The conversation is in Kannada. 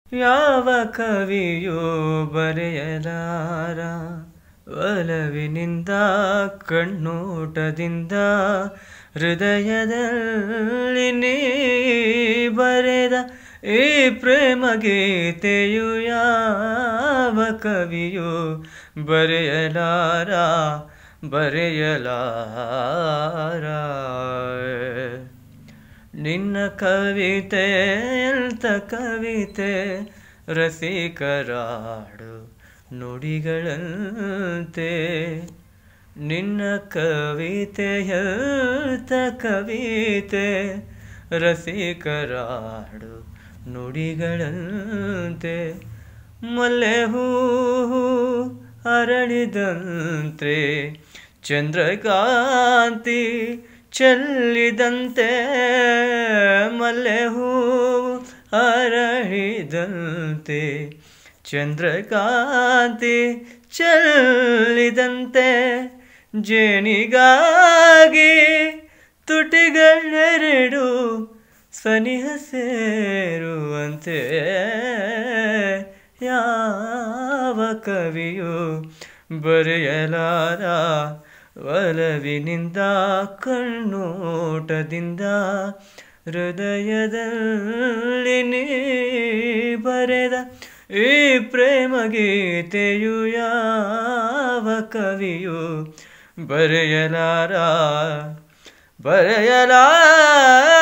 ಯಾವ ಕವಿಯೂ ಬರೆಯಲಾರ ಒಲವಿನಿಂದ ಕಣ್ಣೋಟದಿಂದ ಹೃದಯದಲ್ಲಿ ನೀ ಬರೆದ ಈ ಪ್ರೇಮ ಗೀತೆಯು ಯಾವ ಕವಿಯು ಬರೆಯಲಾರ ಬರೆಯಲಾರ ನಿನ್ನ ಕವಿತೆ ಎಂತ ಕವಿತೆ ರಸಿಕರಾಡು ನುಡಿಗಳಂತೆ ನಿನ್ನ ಕವಿತೆ ಎಂತ ಕವಿತೆ ರಸಿಕರಾಡು ನುಡಿಗಳಂತೆ ಮಲ್ಲೆ ಹೂ ಅರಳಿದಂತೆ ಚಂದ್ರಕಾಂತಿ ಚೆಲ್ಲಿದಂತೆ ಮಲ್ಲೆ ಹೂ ಅರಳಿದಂತೆ ಚಂದ್ರಕಾಂತಿ ಚೆಲ್ಲಿದಂತೆ ಜೇನಿಗಾಗಿ ತುಟಿಗಳೆರಡು ಸನಿಹ ಸೇರುವಂತೆ ಯಾವ ಕವಿಯು ಬರೆಯಲಾರ ಒಲವಿನಿಂದ ಕಣ್ಣೋಟದಿಂದ ಹೃದಯದಲ್ಲಿ ನೀ ಬರೆದ ಈ ಪ್ರೇಮ ಗೀತೆಯು ಯಾವ ಕವಿಯು ಬರೆಯಲಾರ ಬರೆಯಲಾರ